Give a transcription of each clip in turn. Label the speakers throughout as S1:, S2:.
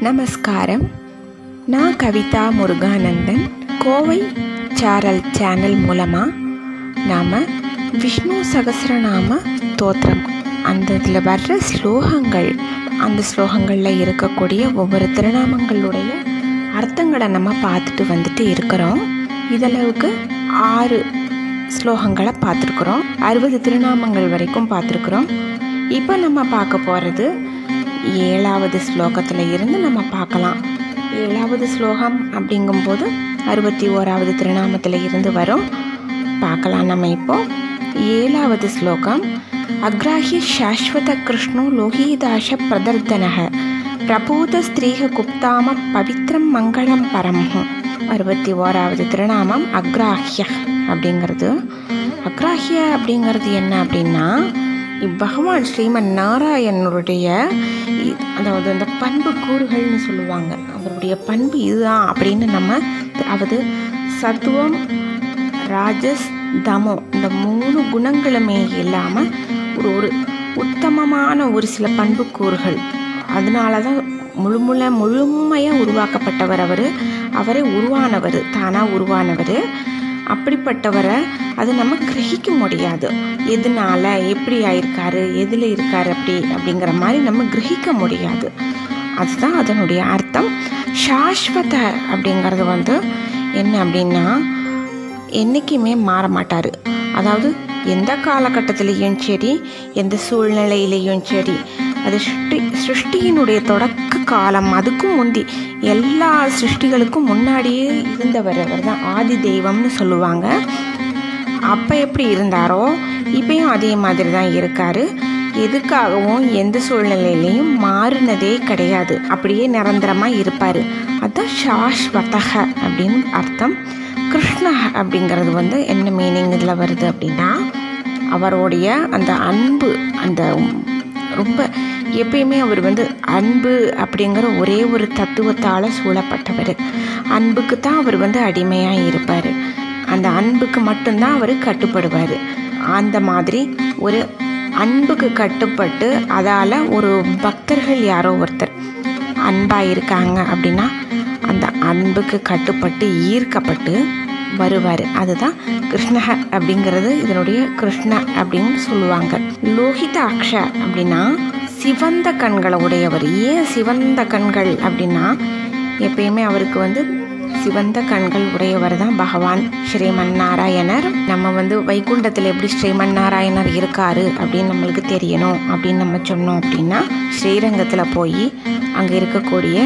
S1: நமஸ்காரம் நான் கவிதா முருகானந்தன் கோவை சாரல் சேனல் மூலமாக நாம் விஷ்ணு சகசிரநாம தோத்திரம் அந்த இதில் வர்ற ஸ்லோகங்கள் அந்த ஸ்லோகங்களில் இருக்கக்கூடிய ஒவ்வொரு திருநாமங்களுடைய அர்த்தங்களை நம்ம பார்த்துட்டு வந்துட்டு இருக்கிறோம் இதளவுக்கு ஆறு ஸ்லோகங்களை பார்த்துருக்குறோம் அறுபது திருநாமங்கள் வரைக்கும் பார்த்துருக்குறோம் இப்போ நம்ம பார்க்க போகிறது ஏழாவது ஸ்லோகத்தில் இருந்து நம்ம பார்க்கலாம் ஏழாவது ஸ்லோகம் அப்படிங்கும்போது அறுபத்தி ஓராவது திருநாமத்தில் இருந்து வரும் பார்க்கலாம் நம்ம இப்போ ஏழாவது ஸ்லோகம் அக்ராஹ்ய சாஸ்வத கிருஷ்ணோ லோகிதாச பிரதர்தனக பிரபூத ஸ்திரீக குப்தாம பவித்ரம் மங்களம் பரம்ஹு அறுபத்தி ஓராவது திருநாமம் அக்ராஹ்ய அப்படிங்கிறது அக்ராஹ்ய அப்படிங்கிறது என்ன அப்படின்னா பகவான் ஸ்ரீமன் நாராயணனுடைய அதாவது அந்த பண்பு கூறுகள்னு சொல்லுவாங்க அவருடைய பண்பு இதுதான் அப்படின்னு நம்ம அதாவது சத்துவம் ராஜஸ் தமோ இந்த மூணு குணங்களுமே இல்லாமல் ஒரு ஒரு உத்தமமான ஒரு சில பண்பு கூறுகள் அதனால தான் முழுமுல முழுமையாக உருவாக்கப்பட்டவர் அவர் அவரே உருவானவர் தானாக உருவானவர் அப்படிப்பட்டவரை அது நம்ம கிரகிக்க முடியாது எதனால எப்படி ஆயிருக்காரு எதில் இருக்காரு அப்படி அப்படிங்கிற மாதிரி நம்ம கிரகிக்க முடியாது அதுதான் அதனுடைய அர்த்தம் சாஸ்வத அப்படிங்கிறது வந்து என்ன அப்படின்னா என்றைக்குமே மாற மாட்டார் அதாவது எந்த காலகட்டத்திலையும் சரி எந்த சூழ்நிலையிலையும் சரி அது சிருஷ்டி சிருஷ்டியினுடைய தொடக்க காலம் அதுக்கும் முந்தி எல்லா சிருஷ்டிகளுக்கும் முன்னாடியே இருந்தவர் அவர் தான் ஆதி தெய்வம்னு சொல்லுவாங்க அப்போ எப்படி இருந்தாரோ இப்பயும் அதே மாதிரி தான் இருக்காரு எதுக்காகவும் எந்த சூழ்நிலையிலையும் மாறினதே கிடையாது அப்படியே நிரந்தரமாக இருப்பார் அதுதான் சாஸ்வதக அப்படின்னு அர்த்தம் கிருஷ்ண அப்படிங்கிறது வந்து என்ன மீனிங் இதில் வருது அப்படின்னா அவருடைய அந்த அன்பு அந்த ரொம்ப எப்பயுமே அவர் வந்து அன்பு அப்படிங்கிற ஒரே ஒரு தத்துவத்தால் சூழப்பட்டவர் அன்புக்கு தான் அவர் வந்து அடிமையாக இருப்பார் அந்த அன்புக்கு மட்டும்தான் அவர் கட்டுப்படுவார் அந்த மாதிரி ஒரு அன்புக்கு கட்டுப்பட்டு அதால் ஒரு பக்தர்கள் யாரோ ஒருத்தர் அன்பாக இருக்காங்க அப்படின்னா அந்த அன்புக்கு கட்டுப்பட்டு ஈர்க்கப்பட்டு வருவார் அதுதான் கிருஷ்ணக அப்படிங்கிறது இதனுடைய கிருஷ்ண அப்படின்னு சொல்லுவாங்க லோகிதாக்ஷ அப்படின்னா சிவந்த கண்களை உடையவர் ஏன் சிவந்த கண்கள் அப்படின்னா எப்பயுமே அவருக்கு வந்து சிவந்த கண்கள் உடையவர் தான் பகவான் ஸ்ரீமன் நாராயணர் நம்ம வந்து வைகுண்டத்தில் எப்படி ஸ்ரீமன் நாராயணர் இருக்காரு அப்படின்னு நம்மளுக்கு தெரியணும் அப்படின்னு நம்ம சொன்னோம் அப்படின்னா ஸ்ரீரங்கத்தில் போய் அங்கே இருக்கக்கூடிய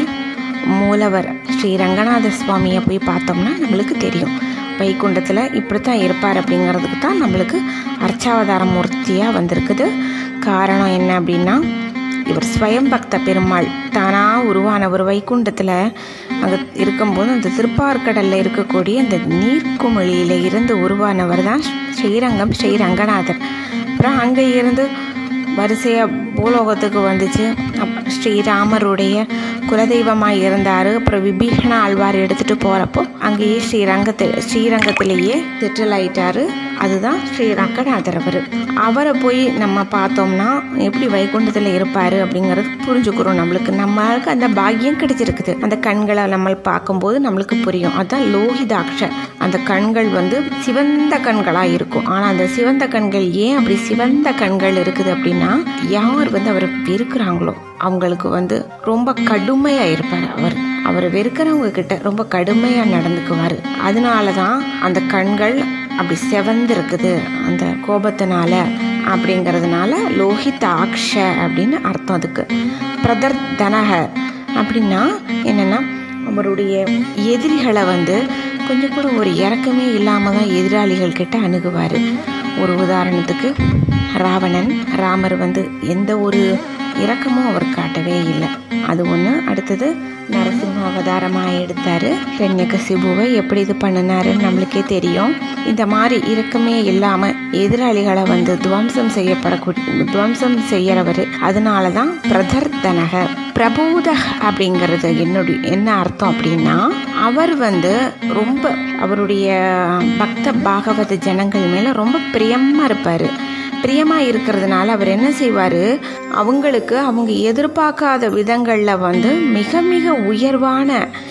S1: மூலவர் ஸ்ரீ ரங்கநாத சுவாமியை போய் பார்த்தோம்னா நம்மளுக்கு தெரியும் வைகுண்டத்தில் இப்படி தான் இருப்பார் அப்படிங்கிறதுக்கு தான் நம்மளுக்கு அர்ச்சாவதார மூர்த்தியாக வந்திருக்குது காரணம் என்ன அப்படின்னா இவர் ஸ்வயம் பக்த பெருமாள் தானாக உருவான ஒரு வைகுண்டத்தில் அங்கே இருக்கும்போது அந்த திருப்பார்கடலில் இருக்கக்கூடிய அந்த நீர்க்குமிழியில் இருந்து உருவானவர் தான் ஸ்ரீரங்கம் ஸ்ரீ ரங்கநாதர் அப்புறம் அங்கே இருந்து வரிசையாக பூலோகத்துக்கு வந்துச்சு அப் ஸ்ரீராமருடைய குலதெய்வமாக இருந்தார் அப்புறம் விபீஷண ஆழ்வார் எடுத்துகிட்டு போகிறப்போ அங்கேயே ஸ்ரீரங்கத்தில் ஸ்ரீரங்கத்திலேயே செட்டில் ஆயிட்டாரு அதுதான் ஸ்ரீ ரங்கநாதர் அவர் அவரை போய் நம்ம பார்த்தோம்னா எப்படி வைகுண்டத்தில் இருப்பார் அப்படிங்கிறது புரிஞ்சுக்கிறோம் நம்மளுக்கு நம்மளுக்கு அந்த பாக்கியம் கிடைச்சிருக்குது அந்த கண்களை நம்ம பார்க்கும்போது நம்மளுக்கு புரியும் அதுதான் லோகிதாட்ச அந்த கண்கள் வந்து சிவந்த கண்களாக இருக்கும் ஆனால் அந்த சிவந்த கண்கள் ஏன் அப்படி சிவந்த கண்கள் இருக்குது அப்படின்னா யார் வந்து அவரை வெறுக்கிறாங்களோ அவங்களுக்கு வந்து ரொம்ப கடுமையாக இருப்பார் அவர் அவர் வெறுக்கிறவங்க கிட்ட ரொம்ப கடுமையாக நடந்துக்குவார் அதனால தான் அந்த கண்கள் அப்படி செவந்திருக்குது அந்த கோபத்தினால அப்படிங்கிறதுனால லோஹித் ஆக்ஷ அப்படின்னு அர்த்தம் அதுக்கு பிரதர்தனக அப்படின்னா என்னென்னா அவருடைய எதிரிகளை வந்து கொஞ்சம் கூட ஒரு இறக்கமே இல்லாமல் தான் எதிராளிகள் கிட்ட அணுகுவார் ஒரு உதாரணத்துக்கு ராவணன் ராமர் வந்து எந்த ஒரு இரக்கமும் அவர் காட்டவே இல்லை அது ஒன்று அடுத்தது நரசிம்ம அவதாரமாக எடுத்தார் பெண்யகசிபுவை எப்படி இது பண்ணினாருன்னு நம்மளுக்கே தெரியும் இந்த மாதிரி இரக்கமே இல்லாமல் எதிராளிகளை வந்து துவம்சம் செய்யப்படக்கூடிய துவம்சம் செய்யறவர் அதனால தான் பிரதர்தனக பிரபோதக் அப்படிங்கிறது என்னுடைய என்ன அர்த்தம் அப்படின்னா அவர் வந்து ரொம்ப அவருடைய பக்த பாகவத ஜனங்கள் மேலே ரொம்ப பிரியமாக இருப்பார் பிரியமா இருக்கிறதுனால அவர் என்ன செய்வாரு அவங்களுக்கு அவங்க எதிர்பார்க்காத விதங்கள்ல வந்து மிக மிக உயர்வான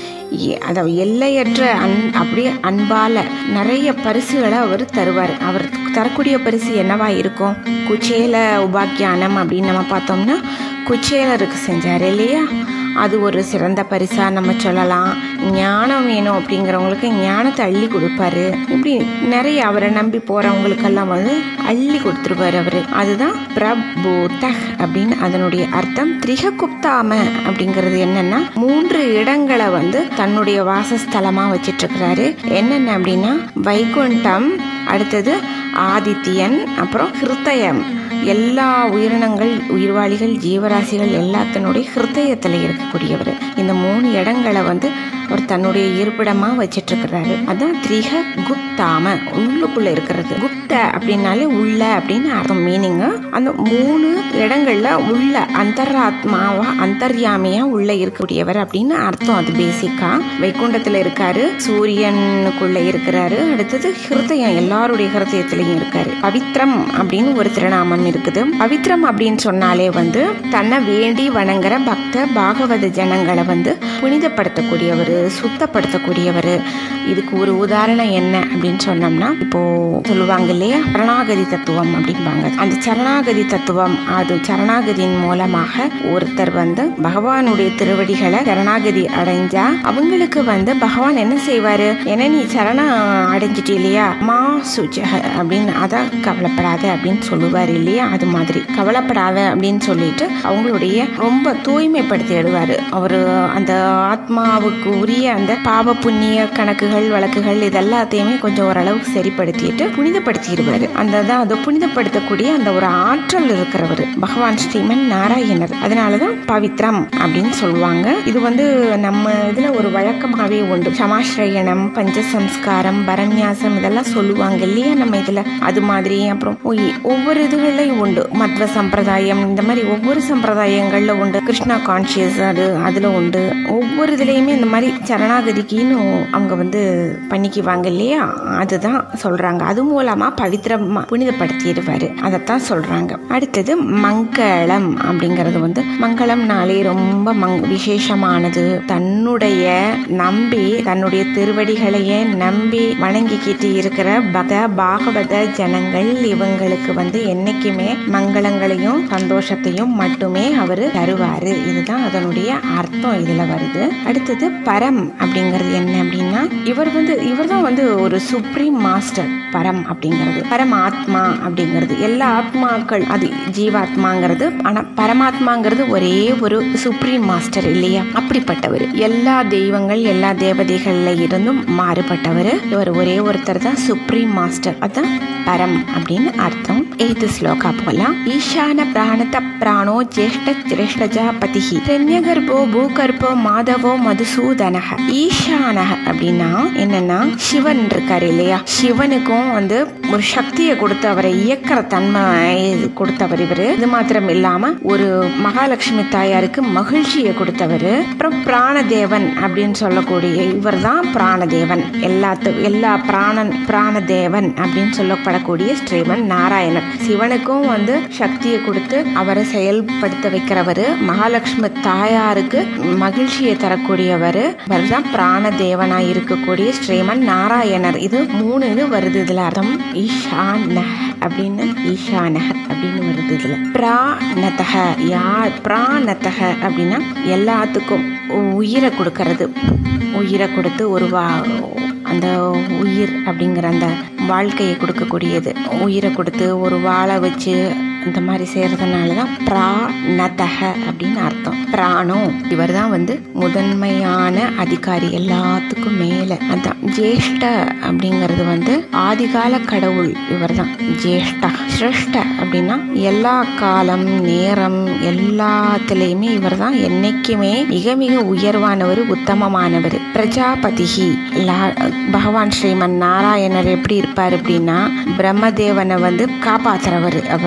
S1: எ- அதாவது எல்லையற்ற அன் அப்படியே அன்பால நிறைய பரிசுகளை அவர் தருவார் அவர் தரக்கூடிய பரிசு என்னவா இருக்கும் குச்சேல உபாக்கியானம் அப்படின்னு நம்ம பார்த்தோம்னா குச்சேலருக்கு செஞ்சார் இல்லையா அது ஒரு சிறந்த பரிசா நம்ம சொல்லலாம் ஞானம் வேணும் அப்படிங்கிறவங்களுக்கு ஞானத்தை அள்ளி கொடுப்பாரு இப்படி நிறைய அவரை நம்பி போறவங்களுக்கெல்லாம் வந்து அள்ளி கொடுத்துருவாரு அவரு அதுதான் பிரபோதக் அப்படின்னு அதனுடைய அர்த்தம் திரிககுப்தாம அப்படிங்கிறது என்னன்னா மூன்று இடங்களை வந்து தன்னுடைய வாசஸ்தலமா வச்சிட்டு இருக்கிறாரு என்னென்ன அப்படின்னா வைகுண்டம் அடுத்தது ஆதித்யன் அப்புறம் ஹிருதயம் எல்லா உயிரினங்கள் உயிர்வாளிகள் ஜீவராசிகள் எல்லாத்தினுடைய ஹிருதயத்தில் இருக்கக்கூடியவர் இந்த மூணு இடங்களை வந்து அவர் தன்னுடைய இருப்பிடமா வச்சிட்டு இருக்கிறாரு அதான் திரிக குப்தாம உள்ளுக்குள்ள இருக்கிறது குப்த அப்படின்னாலே உள்ள அப்படின்னு அர்த்தம் மீனிங் அந்த மூணு இடங்கள்ல உள்ள அந்தராத்மாவா அந்தர்யாமியா உள்ள இருக்கக்கூடியவர் அப்படின்னு அர்த்தம் அது பேசிக்கா வைகுண்டத்துல இருக்காரு சூரியனுக்குள்ள இருக்கிறாரு அடுத்தது ஹிருதயம் எல்லாருடைய ஹிருதயத்திலையும் இருக்காரு பவித்ரம் அப்படின்னு ஒரு திருநாமம் இருக்குது பவித்ரம் அப்படின்னு சொன்னாலே வந்து தன்னை வேண்டி வணங்குற பக்த பாகவத ஜனங்களை வந்து புனிதப்படுத்தக்கூடியவர் சுத்தப்படுத்தக்கூடியவர் இதுக்கு ஒரு உதாரணம் என்ன அப்படின்னு சொன்னோம்னா இப்போ சொல்லுவாங்க இல்லையா சரணாகதி தத்துவம் அப்படிம்பாங்க அந்த சரணாகதி தத்துவம் அது சரணாகதியின் மூலமாக ஒருத்தர் வந்து பகவானுடைய திருவடிகளை சரணாகதி அடைஞ்சா அவங்களுக்கு வந்து பகவான் என்ன செய்வாரு ஏன்னா நீ சரணம் அடைஞ்சிட்டு இல்லையா மா சுஜக அப்படின்னு அதான் கவலைப்படாத அப்படின்னு சொல்லுவார் இல்லையா அது மாதிரி கவலைப்படாத அப்படின்னு சொல்லிட்டு அவங்களுடைய ரொம்ப தூய்மைப்படுத்தி எடுவாரு அவரு அந்த ஆத்மாவுக்கு உரிய அந்த பாவ புண்ணிய கணக்குகள் வழக்குகள் இதெல்லாத்தையுமே கொஞ்சம் ஓரளவுக்கு சரிப்படுத்திட்டு புனிதப்படுத்திடுவாரு அந்த தான் அதை புனிதப்படுத்தக்கூடிய அந்த ஒரு ஆற்றல் இருக்கிறவர் பகவான் ஸ்ரீமன் நாராயணர் அதனாலதான் பவித்ரம் அப்படின்னு சொல்லுவாங்க இது வந்து நம்ம இதுல ஒரு வழக்கமாவே உண்டு சமாஸ்ரயணம் பஞ்சசம்ஸ்காரம் பரநியாசம் இதெல்லாம் சொல்லுவாங்க இல்லையா நம்ம இதுல அது மாதிரி அப்புறம் ஒய்- ஒவ்வொரு இதுகள்லையும் உண்டு மத்வ சம்பிரதாயம் இந்த மாதிரி ஒவ்வொரு சம்பிரதாயங்கள்ல உண்டு கிருஷ்ணா கான்சியஸ் அது அதுல உண்டு ஒவ்வொரு இதுலயுமே இந்த மாதிரி சரணாகதிக்குன்னு அவங்க வந்து பண்ணிக்குவாங்க இல்லையா அதுதான் சொல்றாங்க அது மூலமா பவித்திரமா புனிதப்படுத்திடுவாரு அதைத்தான் சொல்றாங்க அடுத்தது மங்களம் அப்படிங்கிறது வந்து மங்களம்னாலே ரொம்ப மங் விசேஷமானது தன்னுடைய நம்பி தன்னுடைய திருவடிகளையே நம்பி வணங்கிக்கிட்டு இருக்கிற பக பாகவத ஜனங்கள் இவங்களுக்கு வந்து என்னைக்குமே மங்களங்களையும் சந்தோஷத்தையும் மட்டுமே அவர் தருவாரு இதுதான் அதனுடைய அர்த்தம் இதுல வருது அடுத்தது பரம் அப்படிங்கிறது என்ன அப்படின்னா இவர் வந்து இவர் தான் வந்து ஒரு சுப்ரீம் மாஸ்டர் பரம் அப்படிங்கிறது பரமாத்மா அப்படிங்கிறது எல்லா ஆத்மாக்கள் அது ஜீவாத்மாங்கிறது ஆனா பரமாத்மாங்கிறது ஒரே ஒரு சுப்ரீம் மாஸ்டர் இல்லையா அப்படிப்பட்டவர் எல்லா தெய்வங்கள் எல்லா தேவதைகள்ல இருந்தும் மாறுபட்டவர் இவர் ஒரே ஒருத்தர் தான் சுப்ரீம் மாஸ்டர் அதான் பரம் அப்படின்னு அர்த்தம் எய்து ஸ்லோகா போலாம் ஈசான பிராணத பிராணோ ஜேஷ்ட சிரேஷ்டஜா பதிஹி ரண்யகர்போ பூகர்போ மாதவோ மதுசூதனக ஈசானக அப்படின்னா என்னன்னா சிவன் இருக்காரு இல்லையா சிவனுக்கும் வந்து ஒரு சக்தியை கொடுத்து அவரை இயக்கிற தன்மை கொடுத்தவர் இவரு இது மாத்திரம் இல்லாம ஒரு மகாலட்சுமி தாயாருக்கு மகிழ்ச்சியை கொடுத்தவர் அப்புறம் பிராணதேவன் அப்படின்னு சொல்லக்கூடிய இவர் தான் பிராணதேவன் எல்லாத்து எல்லா பிராணன் பிராணதேவன் அப்படின்னு சொல்லப்படக்கூடிய ஸ்ரீமன் நாராயணன் சிவனுக்கும் வந்து சக்தியை கொடுத்து அவரை செயல்படுத்த வைக்கிறவர் மகாலட்சுமி தாயாருக்கு மகிழ்ச்சியை தரக்கூடியவர் இவர் தான் பிராணதேவனா இருக்கக்கூடிய ஸ்ரீமன் நாராயணர் இது மூணு இது வருது இதுல அர்த்தம் ஈஷான அப்படின்னு ஈஷான அப்படின்னு வருது இதுல பிராணதக யார் பிராணதக அப்படின்னா எல்லாத்துக்கும் உயிரை கொடுக்கறது உயிரை கொடுத்து ஒரு வா அந்த உயிர் அப்படிங்கிற அந்த வாழ்க்கையை கொடுக்கக்கூடியது உயிரை கொடுத்து ஒரு வாழை வச்சு இந்த மாதிரி செய்கிறதுனால தான் பிராணதக அப்படின்னு அர்த்தம் பிராணோ இவர் தான் வந்து முதன்மையான அதிகாரி எல்லாத்துக்கும் மேலே அதான் ஜேஷ்ட அப்படிங்கிறது வந்து ஆதிகால கடவுள் இவர் தான் ஜேஷ்டா சிரஷ்ட அப்படின்னா எல்லா காலம் நேரம் எல்லாத்துலேயுமே இவர் தான் என்னைக்குமே மிக மிக உயர்வானவர் உத்தமமானவர் பிரஜாபதிஹி லா- பகவான் ஸ்ரீமன் நாராயணர் எப்படி இருப்பார் அப்படின்னா பிரம்மதேவனை வந்து காப்பாத்துறவர் அவர் அது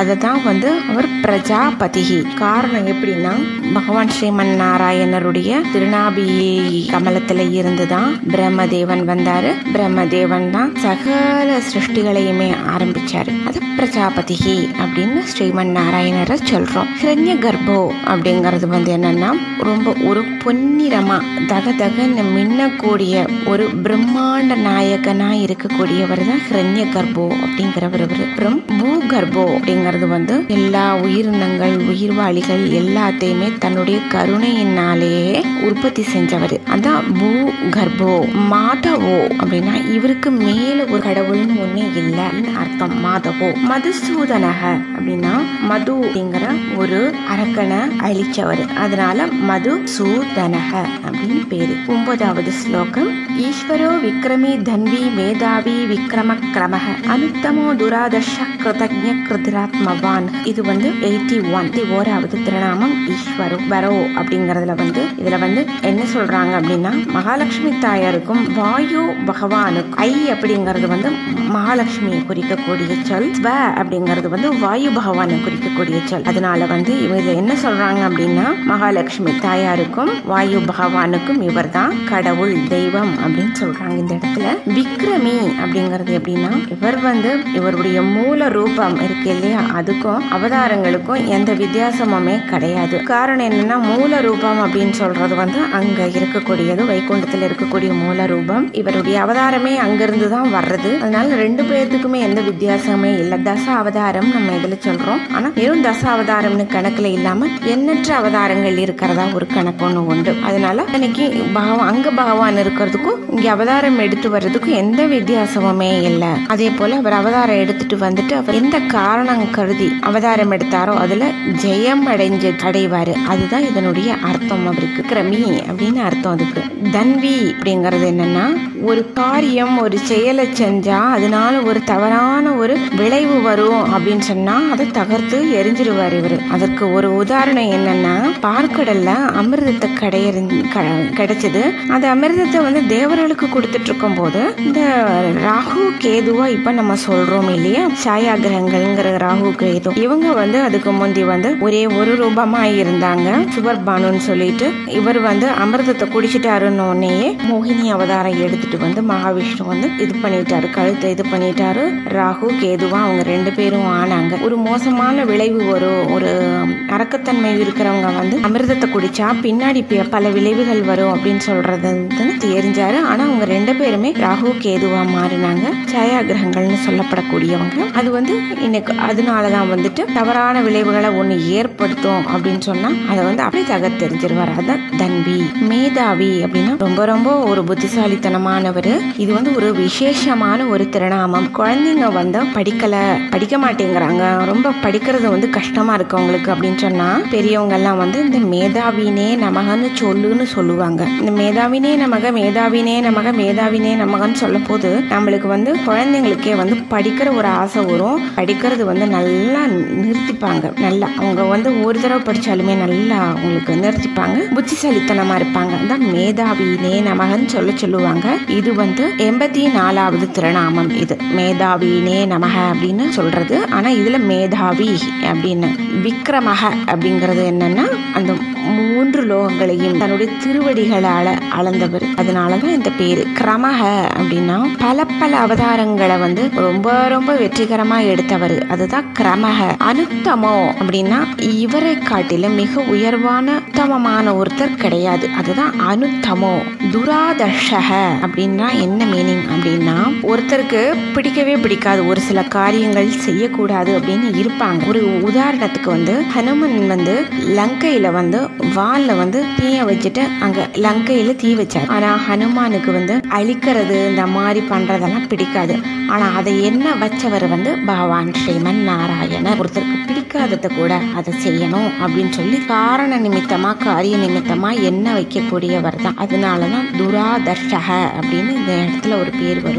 S1: அதை தான் வந்து அவர் பிரஜாபதிகி காரணம் எப்படின்னா பகவான் ஸ்ரீமன் நாராயணருடைய திருநாபி கமலத்துல இருந்து தான் பிரம்மதேவன் வந்தாரு பிரம்மதேவன் தான் சகல சிருஷ்டிகளையுமே ஆரம்பிச்சாரு அது பிரஜாபதிகி அப்படின்னு ஸ்ரீமன் நாராயணரை சொல்றோம் ஹிரண்ய கர்ப்போ அப்படிங்கிறது வந்து என்னன்னா ரொம்ப ஒரு பொன்னிறமா தக தகன்னு மின்னக்கூடிய ஒரு பிரம்மாண்ட நாயகனா இருக்கக்கூடியவர் தான் ஹிரண்ய கர்ப்போ அப்படிங்கிறவர் இவரு அப்புறம் பூ கர்ப்போ அப்படிங்கிறது வந்து எல்லா உயிரினங்கள் உயிர்வாளிகள் எல்லாத்தையுமே தன்னுடைய கருணையினாலேயே உற்பத்தி செஞ்சவர் அதான் பூ கர்ப்போ மாதவோ அப்படின்னா இவருக்கு மேல ஒரு கடவுள்னு ஒண்ணு இல்லைன்னு அர்த்தம் மாதவோ மதுசூதனக அப்படின்னா மது அப்படிங்கிற ஒரு அரக்கனை அழிச்சவர் அதனால மது சூதனக அப்படின்னு பேரு ஒன்பதாவது ஸ்லோகம் ஈஸ்வரோ விக்ரமி தன்வி மேதாவி விக்ரம கிரமக அனுத்தமோ துராதர்ஷ கிருதஜ கிருதிராத்மவான் இது வந்து எயிட்டி ஒன் ஓராவது திருநாமம் ஈஸ்வரோ வரோ அப்படிங்கறதுல வந்து இதுல வந்து என்ன சொல்றாங்க அப்படின்னா மகாலட்சுமி தாயாருக்கும் வாயு பகவானுக்கும் ஐ அப்படிங்கிறது வந்து மகாலட்சுமியை குறிக்கக்கூடிய சொல் ஸ்வ அப்படிங்கிறது வந்து வாயு பகவானை குறிக்கக்கூடிய சொல் அதனால வந்து இவங்க என்ன சொல்றாங்க அப்படின்னா மகாலட்சுமி தாயாருக்கும் வாயு பகவானுக்கும் இவர் தான் கடவுள் தெய்வம் அப்படின்னு சொல்றாங்க இந்த இடத்துல விக்ரமி அப்படிங்கிறது எப்படின்னா இவர் வந்து இவருடைய மூல ரூபம் இருக்கு இல்லையா அதுக்கும் அவதாரங்களுக்கும் எந்த வித்தியாசமுமே கிடையாது காரணம் என்னன்னா மூல ரூபம் அப்படின்னு சொல்றது வந்து அங்க இருக்கக்கூடியது வைகுண்டத்துல இருக்கக்கூடிய மூல ரூபம் இவருடைய அவதாரமே அங்கிருந்து தான் வர்றது அதனால ரெண்டு பேர்த்துக்குமே எந்த வித்தியாசமே இல்லை தச அவதாரம் நம்ம இதுல சொல்றோம் ஆனா வெறும் தச அவதாரம்னு கணக்குல இல்லாம எண்ணற்ற அவதாரங்கள் இருக்கிறதா ஒரு கணக்கு ஒண்ணு உண்டு அதனால இன்னைக்கு பகவான் அங்க பகவான் இருக்கிறதுக்கும் இங்க அவதாரம் எடுத்து வர்றதுக்கும் எந்த வித்தியாசமுமே இல்லை அதே போல அவர் அவதாரம் எடுத்துட்டு வந்துட்டு அவர் எந்த காரணம் கருதி அவதாரம் எடுத்தாரோ அதுல ஜெயம் அடைஞ்சு அடைவாரு அதுதான் இதனுடைய அர்த்தம் அவருக்கு கிரமி அப்படின்னு அர்த்தம் அதுக்கு தன்வி அப்படிங்கிறது என்னன்னா ஒரு காரியம் ஒரு செயலை செஞ்சா அதனால ஒரு தவறான ஒரு விளைவு வரும் அப்படின்னு சொன்னா அதை தகர்த்து எரிஞ்சிருவார் இவர் அதற்கு ஒரு உதாரணம் என்னன்னா பார்க்கடல்ல அமிர்தத்தை கடையறி கிடைச்சது அந்த அமிர்தத்தை வந்து தேவர்களுக்கு கொடுத்துட்டு இருக்கும் போது இந்த ராகு கேதுவா இப்ப நம்ம சொல்றோம் இல்லையா சாயா கிரகங்கள்ங்கிற ராகு கேது இவங்க வந்து அதுக்கு முந்தி வந்து ஒரே ஒரு ரூபமா இருந்தாங்க சுவர் பானுன்னு சொல்லிட்டு இவர் வந்து அமிர்தத்தை குடிச்சிட்டாருன்னு உடனேயே மோகினி அவதாரம் எடுத்துட்டு வந்து மகாவிஷ்ணு வந்து இது பண்ணிட்டாரு கழுத்தை இது பண்ணிட்டாரு ராகு கேதுவா அவங்க ரெண்டு பேரும் ஆனாங்க ஒரு மோசமான விளைவு வரும் ஒரு அரக்கத்தன்மை இருக்கிறவங்க வந்து அமிர்தத்தை குடிச்சா பின்னாடி பி- பல விளைவுகள் வரும் அப்படின்னு சொல்றது வந்து தெரிஞ்சாரு ஆனா அவங்க ரெண்டு பேருமே ராகு கேதுவா மாறினாங்க சாயா கிரகங்கள்னு சொல்லப்படக்கூடியவங்க அது வந்து இன்னைக்கு அதனாலதான் வந்துட்டு தவறான விளைவுகளை ஒண்ணு ஏற்படுத்தும் அப்படின்னு சொன்னா அதை வந்து அப்படியே தகர் தெரிஞ்சிருவார் அதான் தன்வி மேதாவி அப்படின்னா ரொம்ப ரொம்ப ஒரு புத்திசாலித்தனமானவர் இது வந்து ஒரு விசேஷமான ஒரு திருநாமம் குழந்தைங்க வந்து படிக்கல படிக்க மாட்டேங்கிறாங்க ரொம்ப படிக்கிறது வந்து கஷ்டமா இருக்கு அவங்களுக்கு அப்படின்னு சொன்னா பெரியவங்க எல்லாம் வந்து இந்த மேதாவினே நமகன்னு சொல்லுன்னு சொல்லுவாங்க இந்த மேதாவினே நமக மேதாவினே நமக மேதாவினே நமகன்னு சொல்லும் போது நம்மளுக்கு வந்து குழந்தைங்களுக்கே வந்து படிக்கிற ஒரு ஆசை வரும் படிக்கிறது வந்து நல்லா நிறுத்திப்பாங்க நல்லா அவங்க வந்து ஒரு தடவை படிச்சாலுமே நல்லா அவங்களுக்கு நிறுத்திப்பாங்க புத்திசாலித்தனமா இருப்பாங்க அதான் மேதாவினே நமகன்னு சொல்ல சொல்லுவாங்க இது வந்து எண்பத்தி நாலாவது திருநாமம் இது மேதாவினே நமக அப்படின்னு சொல்றது ஆனா இதுல மேதாவி அப்படின்னு விக்ரமக அப்படிங்கிறது என்னன்னா அந்த மூன்று லோகங்களையும் தன்னுடைய திருவடிகளால அளந்தவர் அதனாலதான் இந்த பேரு கிரமக அப்படின்னா பல பல அவதாரங்களை வந்து ரொம்ப ரொம்ப வெற்றிகரமா எடுத்தவர் அதுதான் கிரமக அனுத்தமோ அப்படின்னா இவரை காட்டிலும் மிக உயர்வான உத்தமமான ஒருத்தர் கிடையாது அதுதான் அனுத்தமோ துராதர்ஷக அப்படின்னா என்ன மீனிங் அப்படின்னா ஒருத்தருக்கு பிடிக்கவே பிடிக்காது ஒரு சில காரியங்கள் செய்யக்கூடாது அப்படின்னு இருப்பாங்க ஒரு உதாரணத்துக்கு வந்து ஹனுமன் வந்து லங்கையில வந்து வால்ல வந்து தீய வச்சுட்டு அங்க லங்கையில தீ வச்சார் ஆனா ஹனுமானுக்கு வந்து அழிக்கிறது இந்த மாதிரி பண்றதெல்லாம் பிடிக்காது ஆனா அதை என்ன வச்சவர் வந்து பகவான் ஸ்ரீமன் நாராயணர் ஒருத்தருக்கு பிடிக்காததை கூட அதை செய்யணும் அப்படின்னு சொல்லி காரண நிமித்தமா காரிய நிமித்தமா என்ன வைக்கக்கூடியவர் தான் அதனாலதான் துராதர்ஷக அப்படின்னு இந்த இடத்துல ஒரு பேர் வரும் கிருத்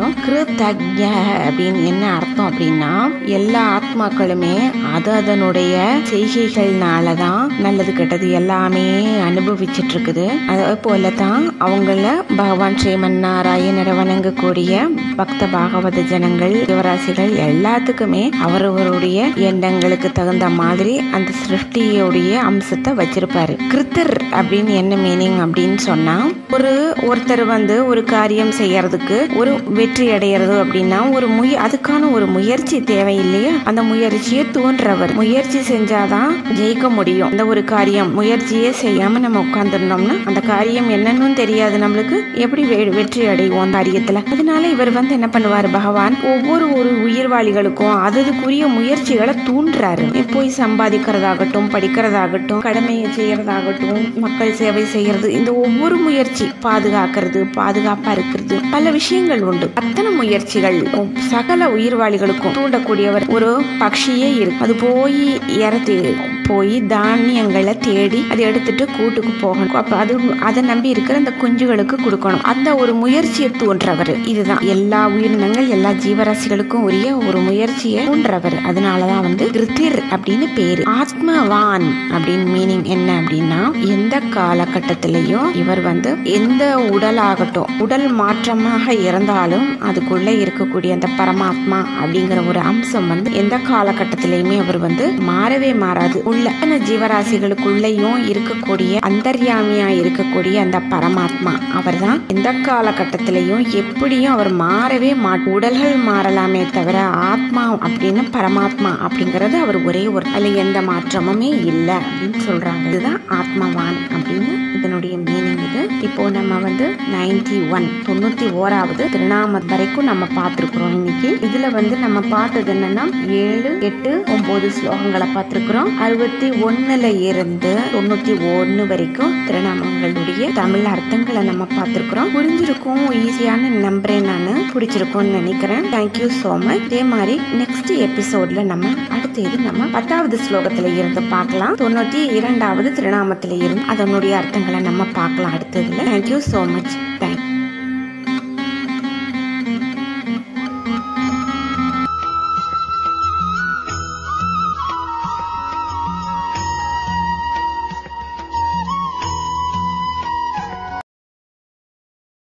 S1: தக்ஞ அப்படின்னு என்ன அர்த்தம் அப்படின்னா எல்லா ஆத்மாக்களுமே அது அதனுடைய செய்கைகள்னால தான் நல்லது கெட்டது எல்லாமே அனுபவிச்சுட்டு இருக்குது அதே போல தான் அவங்கள பகவான் ஸ்ரீமன் நாராயணரை வணங்கக்கூடிய பக்த பாகவத ஜனங்கள் சிவராசிகள் எல்லாத்துக்குமே அவரவருடைய எண்ணங்களுக்கு தகுந்த மாதிரி அந்த சிருஷ்டியுடைய அம்சத்தை வச்சிருப்பாரு கிருத்தர் அப்படின்னு என்ன மீனிங் அப்படின்னு சொன்னா ஒரு ஒருத்தர் வந்து ஒரு காரியம் செய்யறதுக்கு ஒரு வெற்றி அடையிறது அப்படின்னா ஒரு முய அதுக்கான ஒரு முயற்சி தேவை இல்லையா அந்த முயற்சியை தோன்றவர் முயற்சி செஞ்சாதான் ஜெயிக்க முடியும் அந்த ஒரு காரியம் முயற்சியே செய்யாம நம்ம உட்கார்ந்துருந்தோம்னா அந்த காரியம் என்னன்னு தெரியாது நம்மளுக்கு எப்படி வெ- வெற்றி அடைவோம் அந்த காரியத்துல அதனால இவர் வந்து என்ன பண்ணுவார் பகவான் ஒவ்வொரு ஒரு உயிர்வாளிகளுக்கும் அதுக்குரிய முயற்சிகளை தூண்டுறாரு போய் சம்பாதிக்கிறதாகட்டும் படிக்கிறதாகட்டும் கடமையை செய்யறதாகட்டும் மக்கள் சேவை செய்யறது இந்த ஒவ்வொரு முயற்சி பாதுகாக்கிறது பாதுகாப்பா இருக்கிறது பல விஷயங்கள் உண்டு அத்தனை முயற்சிகள் சகல உயிர்வாளிகளுக்கும் தூண்டக்கூடியவர் ஒரு பக்ஷியே இருக்கு அது போய் இறத்தி போய் தானியங்களை தேடி அதை எடுத்துட்டு கூட்டுக்கு போகணும் அப்ப அது அதை நம்பி இருக்கிற அந்த குஞ்சுகளுக்கு கொடுக்கணும் அந்த ஒரு முயற்சியை தூண்டுறவர் இதுதான் எல்லா உயிரினங்கள் எல்லா ஜீவராசிகளுக்கும் உரிய ஒரு முயற்சியை தூண்டுறவர் அதனாலதான் வந்து கிருத்திர் அப்படின்னு பேரு ஆத்மவான் அப்படின்னு மீனிங் என்ன அப்படின்னா எந்த காலகட்டத்திலையும் இவர் வந்து எந்த உடலாகட்டும் உடல் மாற்றமாக இருந்தாலும் அதுக்குள்ள இருக்கக்கூடிய அந்த பரமாத்மா அப்படிங்கிற ஒரு அம்சம் வந்து எந்த காலகட்டத்திலையுமே அவர் வந்து மாறவே மாறாது உள்ள அந்த ஜீவராசிகளுக்குள்ளேயும் இருக்கக்கூடிய அந்தர்யாமியா இருக்கக்கூடிய அந்த பரமாத்மா அவர்தான் எந்த காலகட்டத்திலையும் எப்படியும் அவர் மாறவே மா உடல்கள் மாறலாமே தவிர ஆத்மா அப்படின்னு பரமாத்மா அப்படிங்கிறது அவர் ஒரே ஒரு அதுல எந்த மாற்றமுமே இல்லை அப்படின்னு சொல்றாங்க இதுதான் ஆத்மவான் அப்படின்னு இதனுடைய மீனிங் இது இப்போ நம்ம வந்து நைன்டி ஒன் தொண்ணூத்தி ஓராவது திருநாம வரைக்கும் நம்ம பார்த்திருக்கிறோம் இன்னைக்கு இதுல வந்து நம்ம பார்த்தது என்னன்னா ஏழு எட்டு ஒன்பது ஸ்லோகங்களை பார்த்திருக்கிறோம் அறுபத்தி ஒண்ணுல இருந்து தொண்ணூத்தி ஒன்னு வரைக்கும் திருநாமங்களுடைய தமிழ் அர்த்தங்களை நம்ம பார்த்திருக்கிறோம் புரிஞ்சிருக்கும் ஈஸியான நம்புறேன் நான் பிடிச்சிருக்கும்னு நினைக்கிறேன் தேங்க்யூ ஸோ மச் இதே மாதிரி நெக்ஸ்ட் எபிசோட்ல நம்ம அடுத்த இது நம்ம பத்தாவது ஸ்லோகத்துல இருந்து பார்க்கலாம் தொண்ணூத்தி இரண்டாவது திருநாமத்துல இருந்து அதனுடைய அர்த்தங்களை நம்ம பார்க்கலாம் அடுத்ததுல தேங்க்யூ ஸோ மச் தேங்க்யூ